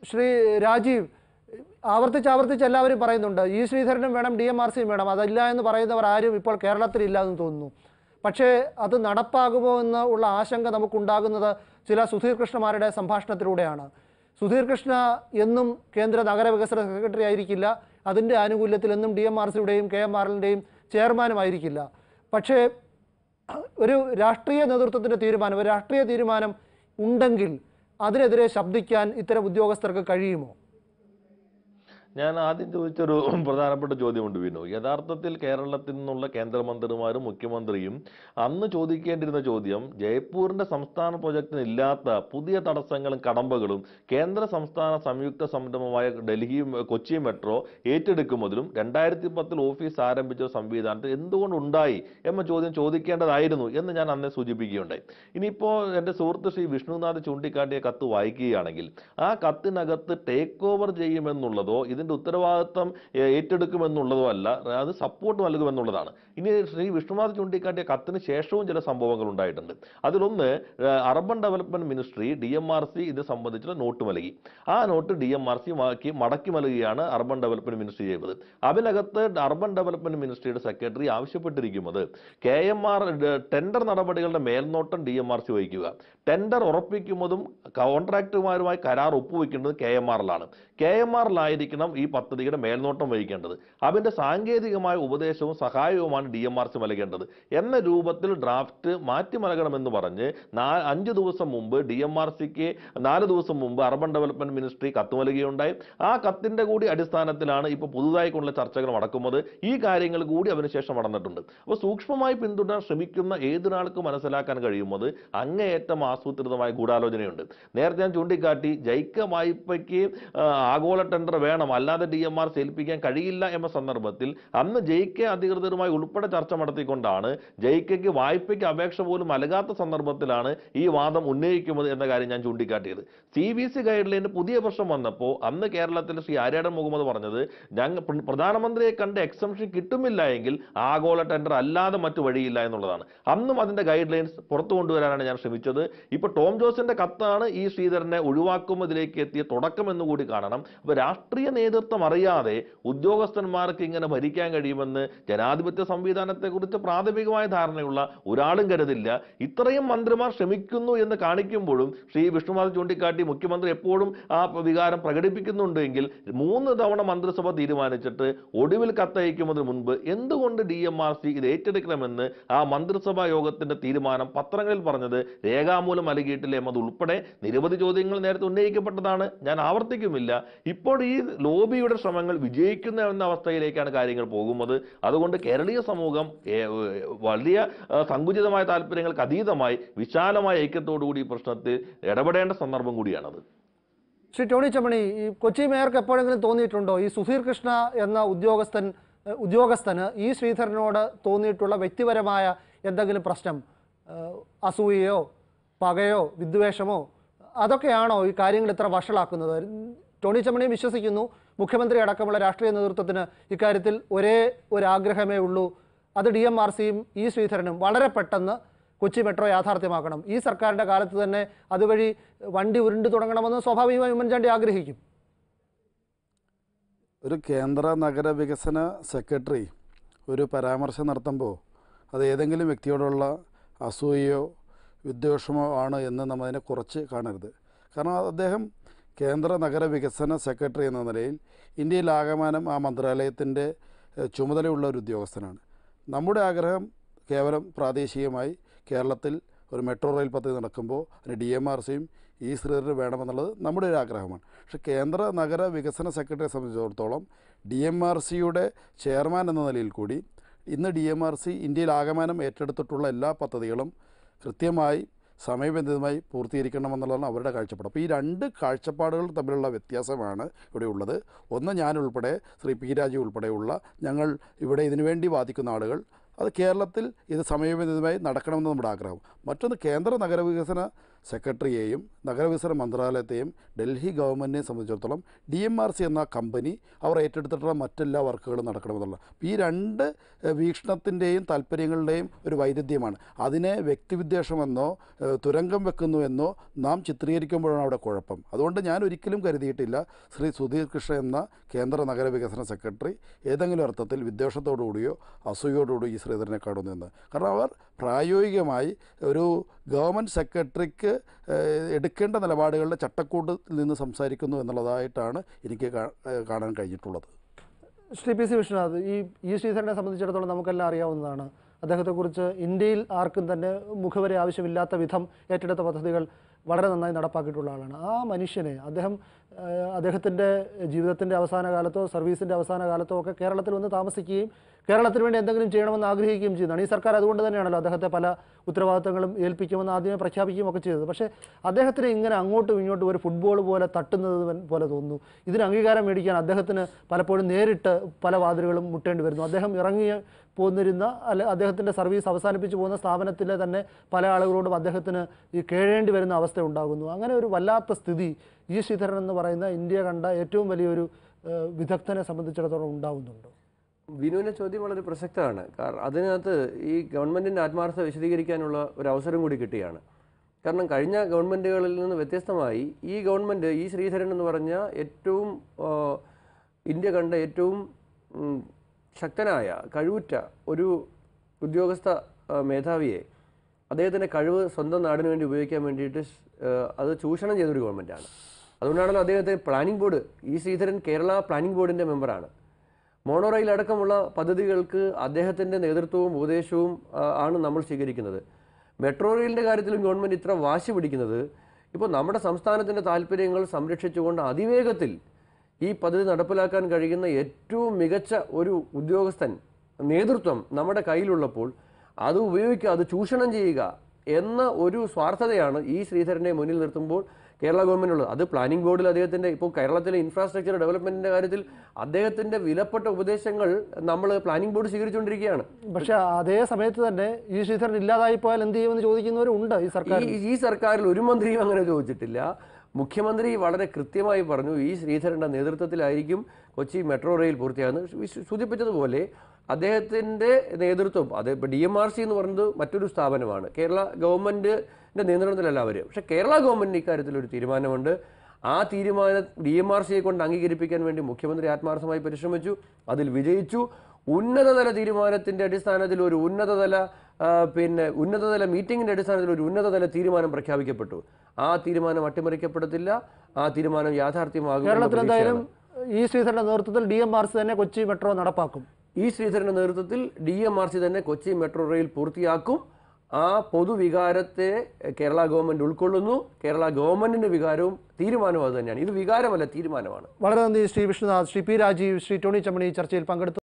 ശ്രീ രാജീവ് ആവർത്തിച്ച് ആവർത്തിച്ച് എല്ലാവരും പറയുന്നുണ്ട് ഇ ശ്രീധരനും വേണം ഡി എം ആർ സിയും വേണം അതല്ല എന്ന് പറയുന്നവർ ആരും ഇപ്പോൾ കേരളത്തിലില്ല എന്ന് തോന്നുന്നു പക്ഷേ അത് നടപ്പാകുമോ എന്ന് ഉള്ള ആശങ്ക നമുക്കുണ്ടാകുന്നത് ചില സുധീർ കൃഷ്ണമാരുടെ സംഭാഷണത്തിലൂടെയാണ് സുധീർ കൃഷ്ണ എന്നും കേന്ദ്ര നഗരവികസന സെക്രട്ടറി ആയിരിക്കില്ല അതിൻ്റെ ആനുകൂല്യത്തിൽ എന്നും ഡി എം ആർ സിയുടെയും കെ എം ആർ എല്ലിൻ്റെയും ചെയർമാനുമായിരിക്കില്ല പക്ഷേ ഒരു രാഷ്ട്രീയ നേതൃത്വത്തിൻ്റെ തീരുമാനം ഒരു രാഷ്ട്രീയ തീരുമാനം ഉണ്ടെങ്കിൽ അതിനെതിരെ ശബ്ദിക്കാൻ ഇത്തരം ഉദ്യോഗസ്ഥർക്ക് കഴിയുമോ ഞാൻ ആദ്യം ചോദിച്ചൊരു പ്രധാനപ്പെട്ട ചോദ്യമുണ്ട് വിനു യഥാർത്ഥത്തിൽ കേരളത്തിൽ നിന്നുള്ള കേന്ദ്രമന്ത്രിമാരും മുഖ്യമന്ത്രിയും അന്ന് ചോദിക്കേണ്ടിരുന്ന ചോദ്യം ജയ്പൂരിന്റെ സംസ്ഥാന പ്രൊജക്ടിന് ഇല്ലാത്ത പുതിയ തടസ്സങ്ങളും കടമ്പകളും കേന്ദ്ര സംസ്ഥാന സംയുക്ത സംരംഭമായ ഡൽഹി കൊച്ചി മെട്രോ ഏറ്റെടുക്കുന്നതിലും രണ്ടായിരത്തി പത്തിൽ ഓഫീസ് ആരംഭിച്ച സംവിധാനത്തിൽ എന്തുകൊണ്ട് ഉണ്ടായി എന്ന ചോദ്യം ചോദിക്കേണ്ടതായിരുന്നു എന്ന് ഞാൻ അന്നേ സൂചിപ്പിക്കുകയുണ്ടായി ഇനിയിപ്പോൾ എൻ്റെ സുഹൃത്ത് ശ്രീ വിഷ്ണുനാഥ് ചൂണ്ടിക്കാട്ടിയ കത്ത് വായിക്കുകയാണെങ്കിൽ ആ കത്തിനകത്ത് ടേക്ക് ഓവർ ചെയ്യുമെന്നുള്ളതോ ഇതിന്റെ ഉത്തരവാദിത്വം ഏ, ഏറ്റെടുക്കുമെന്നുള്ളതോ അല്ല അത് സപ്പോർട്ട് നൽകുമെന്നുള്ളതാണ് ഇനി ശ്രീ വിഷ്ണുനാഥ് ചൂണ്ടിക്കാട്ടിയ കത്തിന് ശേഷവും ചില സംഭവങ്ങൾ ഉണ്ടായിട്ടുണ്ട് അതിലൊന്ന് ഏ, urban development ministry D M R C ഇത് സംബന്ധിച്ചുള്ള നോട്ട് നൽകി ആ note D M R C മടക്കി നൽകുകയാണ് അർബൻ ഡെവലപ്മെന്റ് മിനിസ്ട്രി ചെയ്തത് അതിനകത്ത് അർബൻ ഡെവലപ്മെന്റ് മിനിസ്ട്രിയുടെ സെക്രട്ടറി ആവശ്യപ്പെട്ടിരിക്കുന്നത് കെ എം ആർ ടെൻഡർ നടപടികളുടെ മേൽനോട്ടം ഡി എം ആർ സി വഹിക്കുക ടെൻഡർ ഉറപ്പിക്കുന്നതും കോൺട്രാക്ടർമാരുമായി കരാർ ഒപ്പുവെക്കേണ്ടത് കെ എം ആറിലാണ് കെ എം ആറിലായിരിക്കണം ഈ പദ്ധതിയുടെ മേൽനോട്ടം വഹിക്കേണ്ടത് അതിന്റെ സാങ്കേതികമായ ഉപദേശവും സഹായവുമാണ് ഡി എം ആർ സി നൽകേണ്ടത് എന്ന രൂപത്തിൽ ഡ്രാഫ്റ്റ് മാറ്റി നൽകണമെന്ന് പറഞ്ഞ് നാ അഞ്ച് ദിവസം മുമ്പ് ഡി എം ആർ സിക്ക് നാല് ദിവസം മുമ്പ് അർബൻ ഡെവലപ്മെന്റ് മിനിസ്ട്രി കത്ത് നൽകുകയുണ്ടായി ആ കത്തിന്റെ കൂടി അടിസ്ഥാനത്തിലാണ് ഇപ്പോൾ പുതുതായിക്കൊണ്ടുള്ള ചർച്ചകൾ നടക്കുന്നത് ഈ കാര്യങ്ങൾ കൂടി അതിനുശേഷം നടന്നിട്ടുണ്ട് അപ്പോൾ സൂക്ഷ്മമായി പിന്തുടരാൻ ശ്രമിക്കുന്ന ഏതൊരാൾക്കും മനസ്സിലാക്കാൻ കഴിയുന്നത് അങ്ങേയറ്റം ആസൂത്രിതമായ ഗൂഢാലോചനയുണ്ട് നേരത്തെ ഞാൻ ചൂണ്ടിക്കാട്ടി ജൈക്ക വായ്പയ്ക്ക് ആ, ആഗോള ടെൻഡർ വേണം അല്ലാതെ ഡി എം ആർ ഏൽപ്പിക്കാൻ കഴിയില്ല എന്ന സന്ദർഭത്തിൽ അന്ന് ജെയ്ക്കെ അധികൃതരുമായി ഉൾപ്പെടെ ചർച്ച നടത്തിക്കൊണ്ടാണ് ജെയ്ക്കയ്ക്ക് വായ്പയ്ക്ക് അപേക്ഷ പോലും നൽകാത്ത സന്ദർഭത്തിലാണ് ഈ വാദം ഉന്നയിക്കുന്നത് എന്ന കാര്യം ഞാൻ ചൂണ്ടിക്കാട്ടിയത് സി ബി സി ഗൈഡ് ലൈനിന് പുതിയ പ്രശ്നം വന്നപ്പോൾ അന്ന് കേരളത്തിൽ ശ്രീ ആര്യാടൻ മുഹമ്മദ് പറഞ്ഞത് ഞങ്ങൾ പ്ര- പ്രധാനമന്ത്രിയെ കണ്ട് എക്സംഷൻ കിട്ടുമില്ല എങ്കിൽ ആഗോള ടെൻഡർ അല്ലാതെ മറ്റു വഴിയില്ല എന്നുള്ളതാണ് അന്നും അതിന്റെ ഗൈഡ് ലൈൻസ് പുറത്തു കൊണ്ടുവരാനാണ് ഞാൻ ശ്രമിച്ചത് ഇപ്പൊ ടോം ജോസിന്റെ കത്താണ് ഈ ശ്രീധരനെ ഒഴിവാക്കുന്നതിലേക്ക് എത്തിയ തുടക്കം എന്ന് കൂടി കാണണം അപ്പൊ രാഷ്ട്രീയ നേതൃത്വം അറിയാതെ ഉദ്യോഗസ്ഥന്മാർക്ക് ഇങ്ങനെ ഭരിക്കാൻ കഴിയുമെന്ന് ജനാധിപത്യ സംവിധാനത്തെക്കുറിച്ച് പ്രാഥമികമായ ധാരണയുള്ള ഒരാളും കരുതില്ല ഇത്രയും മന്ത്രിമാർ ശ്രമിക്കുന്നു എന്ന് കാണിക്കുമ്പോഴും ശ്രീ വിഷ്ണുനാഥ് ചൂണ്ടിക്കാട്ടി മുഖ്യമന്ത്രി എപ്പോഴും ആ വികാരം പ്രകടിപ്പിക്കുന്നുണ്ടെങ്കിൽ മൂന്ന് തവണ മന്ത്രിസഭ തീരുമാനിച്ചിട്ട് ഒടുവിൽ കത്തയക്കുന്നതിന് മുൻപ് എന്തുകൊണ്ട് ഡി എം ആർ സി ഇത് ഏറ്റെടുക്കണമെന്ന് ആ മന്ത്രിസഭാ യോഗത്തിന്റെ തീരുമാനം പത്രങ്ങളിൽ പറഞ്ഞത് രേഖാമൂലം നൽകിയിട്ടില്ല എന്നത് ഉൾപ്പെടെ നിരവധി ചോദ്യങ്ങൾ നേരത്തെ ഉന്നയിക്കപ്പെട്ടതാണ് ഞാൻ ആവർത്തിക്കുമില്ല ഇപ്പോൾ ഈ ലോബിയുടെ ശ്രമങ്ങൾ വിജയിക്കുന്ന എന്ന അവസ്ഥയിലേക്കാണ് കാര്യങ്ങൾ പോകുന്നത് അതുകൊണ്ട് കേരളീയ സമൂഹം ഏ, ഏ, വലിയ ആ, സങ്കുചിതമായ താല്പര്യങ്ങൾക്ക് അതീതമായി വിശാലമായ ഐക്യത്തോടുകൂടി ഈ പ്രശ്നത്തിൽ ഇടപെടേണ്ട സന്ദർഭം കൂടിയാണത് ശ്രീ ടോണി ചമണി ഈ കൊച്ചി മേയർക്ക് എപ്പോഴെങ്കിലും തോന്നിയിട്ടുണ്ടോ ഈ സുധീർ കൃഷ്ണ എന്ന ഉദ്യോഗസ്ഥൻ ഏഹ് ഉദ്യോഗസ്ഥന് ഈ ശ്രീധരനോട് തോന്നിയിട്ടുള്ള വ്യക്തിപരമായ എന്തെങ്കിലും പ്രശ്നം ഏഹ് അസൂയയോ പകയോ വിദ്വേഷമോ അതൊക്കെയാണോ ഈ കാര്യങ്ങൾ ഇത്ര വഷളാക്കുന്നത് ടോണി ചമണി വിശ്വസിക്കുന്നു മുഖ്യമന്ത്രി അടക്കമുള്ള രാഷ്ട്രീയ നേതൃത്വത്തിന് ഇക്കാര്യത്തിൽ ഒരേ ഒരു ആഗ്രഹമേ ഉള്ളൂ അത് ഡി എം ആർ സിയും ഈ ശ്രീധരനും വളരെ പെട്ടെന്ന് കൊച്ചി മെട്രോ യാഥാർത്ഥ്യമാക്കണം ഈ സർക്കാരിൻ്റെ കാലത്ത് തന്നെ അതുവഴി വണ്ടി ഉരുണ്ടു തുടങ്ങണമെന്ന് സ്വാഭാവികമായി ഉമ്മൻചാണ്ടി ആഗ്രഹിക്കും ഒരു കേന്ദ്ര നഗര വികസന സെക്രട്ടറി ഒരു പരാമർശം നടത്തുമ്പോൾ അത് ഏതെങ്കിലും വ്യക്തിയോടുള്ള അസൂയയോ വിദ്വേഷമോ ആണ് എന്ന് നമ്മൾ അതിനെ കുറച്ച് കാണരുത് കാരണം അദ്ദേഹം കേന്ദ്ര നഗര വികസന സെക്രട്ടറി എന്ന നിലയിൽ ഇന്ത്യയിലാകമാനം ആ മന്ത്രാലയത്തിൻ്റെ ഏഹ്, ചുമതലയുള്ള ഒരു ഉദ്യോഗസ്ഥനാണ് നമ്മുടെ ആഗ്രഹം കേവലം പ്രാദേശികമായി കേരളത്തിൽ ഒരു മെട്രോ റെയിൽ പദ്ധതി നടക്കുമ്പോൾ അതിന് ഡി എം ആർ സിയും ഈ ശ്രീധരന് വേണമെന്നുള്ളത് നമ്മുടെ ഒരു ആഗ്രഹമാണ് പക്ഷേ കേന്ദ്ര നഗര വികസന സെക്രട്ടറിയെ സംബന്ധിച്ചിടത്തോളം ഡി എം ആർ സിയുടെ ചെയർമാൻ എന്ന നിലയിൽ കൂടി ഇന്ന് ഡി എം ആർ സി ഇന്ത്യയിൽ ആകമാനം ഏറ്റെടുത്തിട്ടുള്ള എല്ലാ പദ്ധതികളും കൃത്യമായി സമയബന്ധിതമായി പൂർത്തീകരിക്കണമെന്നുള്ളതാണ് അവരുടെ കാഴ്ചപ്പാട് അപ്പോൾ ഈ രണ്ട് കാഴ്ചപ്പാടുകൾ തമ്മിലുള്ള വ്യത്യാസമാണ് ഇവിടെ ഉള്ളത് ഒന്ന് ഞാൻ ഉൾപ്പെടെ ശ്രീ പി രാജീവ് ഉൾപ്പെടെയുള്ള ഞങ്ങൾ ഇവിടെ ഇതിനുവേണ്ടി വാദിക്കുന്ന ആളുകൾ അത് കേരളത്തിൽ ഇത് സമയബന്ധിതമായി നടക്കണമെന്ന് നമ്മുടെ ആഗ്രഹം മറ്റൊന്ന് കേന്ദ്ര നഗരവികസന സെക്രട്ടറിയെയും നഗരവികസന മന്ത്രാലയത്തെയും ഡൽഹി ഗവൺമെൻറ്റിനെ സംബന്ധിച്ചിടത്തോളം ഡി എം ആർ സി എന്ന കമ്പനി അവർ ഏറ്റെടുത്തിട്ടുള്ള മറ്റെല്ലാ വർക്കുകളും നടക്കണമെന്നുള്ള അപ്പോൾ ഈ രണ്ട് ഏഹ്, വീക്ഷണത്തിൻ്റെയും താല്പര്യങ്ങളുടെയും ഒരു വൈരുദ്ധ്യമാണ് അതിനെ വ്യക്തിവിദ്വേഷമെന്നോ ഏഹ്, തുരങ്കം വെക്കുന്നുവെന്നോ നാം ചിത്രീകരിക്കുമ്പോഴാണ് അവിടെ കുഴപ്പം അതുകൊണ്ട് ഞാൻ ഒരിക്കലും കരുതിയിട്ടില്ല ശ്രീ സുധീർ കൃഷ്ണ എന്ന കേന്ദ്ര നഗരവികസന സെക്രട്ടറി ഏതെങ്കിലും അർത്ഥത്തിൽ വിദ്വേഷത്തോടുകൂടിയോ അസൂയോടുകൂടിയോ ഈ ശ്രീധരനെ കാണുന്നു എന്ന് കാരണം അവർ പ്രായോഗികമായി ഒരു ഗവൺമെൻറ് സെക്രട്ടറിക്ക് ഏഹ്, എടുക്കേണ്ട നിലപാടുകളുടെ ചട്ടക്കൂട്ടിൽ നിന്ന് സംസാരിക്കുന്നു എന്നുള്ളതായിട്ടാണ് എനിക്ക് കാ- ഏഹ്, കാണാൻ കഴിഞ്ഞിട്ടുള്ളത് ശ്രീ പി സി വിശ്വനാഥ് ഈ ഈ ശ്രീധരനെ സംബന്ധിച്ചിടത്തോളം നമുക്കെല്ലാം അറിയാവുന്നതാണ് അദ്ദേഹത്തെക്കുറിച്ച് ഇന്ത്യയിൽ ആർക്കും തന്നെ മുഖവരെ ആവശ്യമില്ലാത്ത വിധം ഏറ്റെടുത്ത പദ്ധതികൾ വളരെ നന്നായി നടപ്പാക്കിയിട്ടുള്ള ആളാണ് ആ മനുഷ്യനെ അദ്ദേഹം ഏഹ്, അദ്ദേഹത്തിൻ്റെ ജീവിതത്തിൻ്റെ അവസാന കാലത്തോ സർവീസിൻ്റെ അവസാന കാലത്തോ ഒക്കെ കേരളത്തിൽ വന്ന് താമസിക്കുകയും കേരളത്തിന് വേണ്ടി എന്തെങ്കിലും ചെയ്യണമെന്ന് ആഗ്രഹിക്കുകയും ചെയ്യുന്നതാണ് ഈ സർക്കാർ അതുകൊണ്ട് തന്നെയാണല്ലോ അദ്ദേഹത്തെ പല ഉത്തരവാദിത്തങ്ങളും ഏൽപ്പിക്കുമെന്ന് ആദ്യമേ പ്രഖ്യാപിക്കുകയും ഒക്കെ ചെയ്തത് പക്ഷേ അദ്ദേഹത്തിന് ഇങ്ങനെ അങ്ങോട്ടും ഇങ്ങോട്ടും ഒരു ഫുട്ബോൾ പോലെ തട്ടുന്നത് വൻ- പോലെ തോന്നുന്നു ഇതിന് അംഗീകാരം മേടിക്കാൻ അദ്ദേഹത്തിന് പലപ്പോഴും നേരിട്ട് പല വാതിലുകളും മുട്ടേണ്ടി വരുന്നു അദ്ദേഹം ഇറങ്ങി പോന്നിരുന്ന അല്ലെ അദ്ദേഹത്തിൻ്റെ സർവീസ് അവസാനിപ്പിച്ച് പോകുന്ന സ്ഥാപനത്തിലെ തന്നെ പല ആളുകളോടും അദ്ദേഹത്തിന് ഈ കേഴേണ്ടി വരുന്ന അവസ്ഥ ഉണ്ടാകുന്നു അങ്ങനെ ഒരു വല്ലാത്ത സ്ഥിതി ഈ ശ്രീധരൻ എന്ന് പറയുന്ന ഇന്ത്യ കണ്ട ഏറ്റവും വലിയൊരു ഏഹ്, വിദഗ്ധനെ സംബന്ധിച്ചിടത്തോളം ഉണ്ടാവുന്നുണ്ടോ വിനുവിൻ്റെ ചോദ്യം വളരെ പ്രസക്തമാണ് കാരണം അതിനകത്ത് ഈ ഗവൺമെൻറ്റിൻ്റെ ആത്മാർത്ഥത വിശദീകരിക്കാനുള്ള ഒരു അവസരം കൂടി കിട്ടുകയാണ് കാരണം കഴിഞ്ഞ ഗവൺമെൻറ്റുകളിൽ നിന്ന് വ്യത്യസ്തമായി ഈ ഗവൺമെൻറ് ഈ ശ്രീധരൻ എന്ന് പറഞ്ഞ ഏറ്റവും ആ, ഇന്ത്യ കണ്ട ഏറ്റവും ഉം, ശക്തനായ കഴിവുറ്റ ഒരു ഉദ്യോഗസ്ഥ ആ, മേധാവിയെ അദ്ദേഹത്തിൻ്റെ കഴിവ് സ്വന്തം നാടിന് വേണ്ടി ഉപയോഗിക്കാൻ വേണ്ടിയിട്ട് സ്- ആ, അത് ചൂഷണം ചെയ്തൊരു ഗവൺമെൻറ്റാണ് അതുകൊണ്ടാണല്ലോ അദ്ദേഹത്തെ പ്ലാനിംഗ് ബോർഡ് ഈ ശ്രീധരൻ കേരള പ്ലാനിംഗ് ബോർഡിൻ്റെ മെമ്പറാണ് മോണോ റെയിൽ അടക്കമുള്ള പദ്ധതികൾക്ക് അദ്ദേഹത്തിൻ്റെ നേതൃത്വവും ഉപദേശവും ആ, ആണ് നമ്മൾ സ്വീകരിക്കുന്നത് മെട്രോ റെയിലിൻ്റെ കാര്യത്തിലും ഗവൺമെൻറ് ഇത്ര വാശി പിടിക്കുന്നത് ഇപ്പോൾ നമ്മുടെ സംസ്ഥാനത്തിൻ്റെ താല്പര്യങ്ങൾ സംരക്ഷിച്ചുകൊണ്ട് അതിവേഗത്തിൽ ഈ പദ്ധതി നടപ്പിലാക്കാൻ കഴിയുന്ന ഏറ്റവും മികച്ച ഒരു ഉദ്യോഗസ്ഥൻ നേതൃത്വം നമ്മുടെ കയ്യിലുള്ളപ്പോൾ അത് ഉപയോഗിക്കുക അത് ചൂഷണം ചെയ്യുക എന്ന ഒരു സ്വാർത്ഥതയാണ് ഈ ശ്രീധരനെ മുന്നിൽ നിർത്തുമ്പോൾ കേരള ഗവൺമെൻറ്റുള്ളത് അത് പ്ലാനിംഗ് ബോർഡിൽ അദ്ദേഹത്തിൻ്റെ ഇപ്പോൾ കേരളത്തിലെ ഇൻഫ്രാസ്ട്രക്ചർ ഡെവലപ്മെൻറ്റിൻ്റെ കാര്യത്തിൽ അദ്ദേഹത്തിൻ്റെ വിലപ്പെട്ട ഉപദേശങ്ങൾ നമ്മൾ പ്ലാനിംഗ് ബോർഡ് സ്വീകരിച്ചുകൊണ്ടിരിക്കുകയാണ് പക്ഷേ അതേ സമയത്ത് തന്നെ ഈ ശ്രീധരൻ ഇല്ലാതായി പോയാൽ എന്ത് ചെയ്യുമെന്ന് ചോദിക്കുന്നവരുണ്ട് ഈ സർക്കാർ ഈ ഈ സർക്കാരിൽ ഒരു മന്ത്രിയും അങ്ങനെ ചോദിച്ചിട്ടില്ല മുഖ്യമന്ത്രി വളരെ കൃത്യമായി പറഞ്ഞു ഈ ശ്രീധരന്റെ നേതൃത്വത്തിലായിരിക്കും കൊച്ചി മെട്രോ റെയിൽ പൂർത്തിയാകുന്നത് സു- സൂചിപ്പിച്ചതുപോലെ അദ്ദേഹത്തിൻ്റെ നേതൃത്വം അത് ഇപ്പോൾ ഡി എം ആർ സി എന്ന് പറയുന്നത് മറ്റൊരു സ്ഥാപനമാണ് കേരള ഗവൺമെൻറ്റിൻ്റെ നിയന്ത്രണത്തിലല്ല അവർ പക്ഷേ കേരള ഗവൺമെൻറ്റിന് ഇക്കാര്യത്തിൽ ഒരു തീരുമാനമുണ്ട് ആ തീരുമാനം ഡി എം ആർ സിയെ കൊണ്ട് അംഗീകരിപ്പിക്കാൻ വേണ്ടി മുഖ്യമന്ത്രി ആത്മാർത്ഥമായി പരിശ്രമിച്ചു അതിൽ വിജയിച്ചു ഉന്നതതല തീരുമാനത്തിന്റെ അടിസ്ഥാനത്തിൽ ഒരു ഉന്നതതല ആ, പിന്നെ ഉന്നതതല മീറ്റിംഗിന്റെ അടിസ്ഥാനത്തിൽ ഒരു ഉന്നതതല തീരുമാനം പ്രഖ്യാപിക്കപ്പെട്ടു ആ തീരുമാനം അട്ടിമറിക്കപ്പെടത്തില്ല ആ തീരുമാനം യാഥാർത്ഥ്യമാകും എന്ന കേരളത്തിൽ എന്തായാലും പ്രതീക്ഷയാണ്. ഈ ശ്രീധരന്റെ നേതൃത്വത്തിൽ ഡി എം ആർ സി തന്നെ കൊച്ചി മെട്രോ നടപ്പാക്കും ഈ ശ്രീധരന്റെ നേതൃത്വത്തിൽ ഡി എം ആർ സി തന്നെ കൊച്ചി മെട്രോ റെയിൽ പൂർത്തിയാക്കും ആ പൊതുവികാരത്തെ കേരള ഗവൺമെന്റ് ഉൾക്കൊള്ളുന്നു കേരള ഗവൺമെന്റിന്റെ വികാരവും തീരുമാനവും അത് തന്നെയാണ് ഇത് വികാരമല്ല തീരുമാനമാണ് വളരെ നന്ദി ശ്രീ വിഷ്ണുനാഥ് ശ്രീ പി രാജീവ് ശ്രീ ടോണി ചമ്മണി ഈ ചർച്ചയിൽ പങ്കെടുത്തു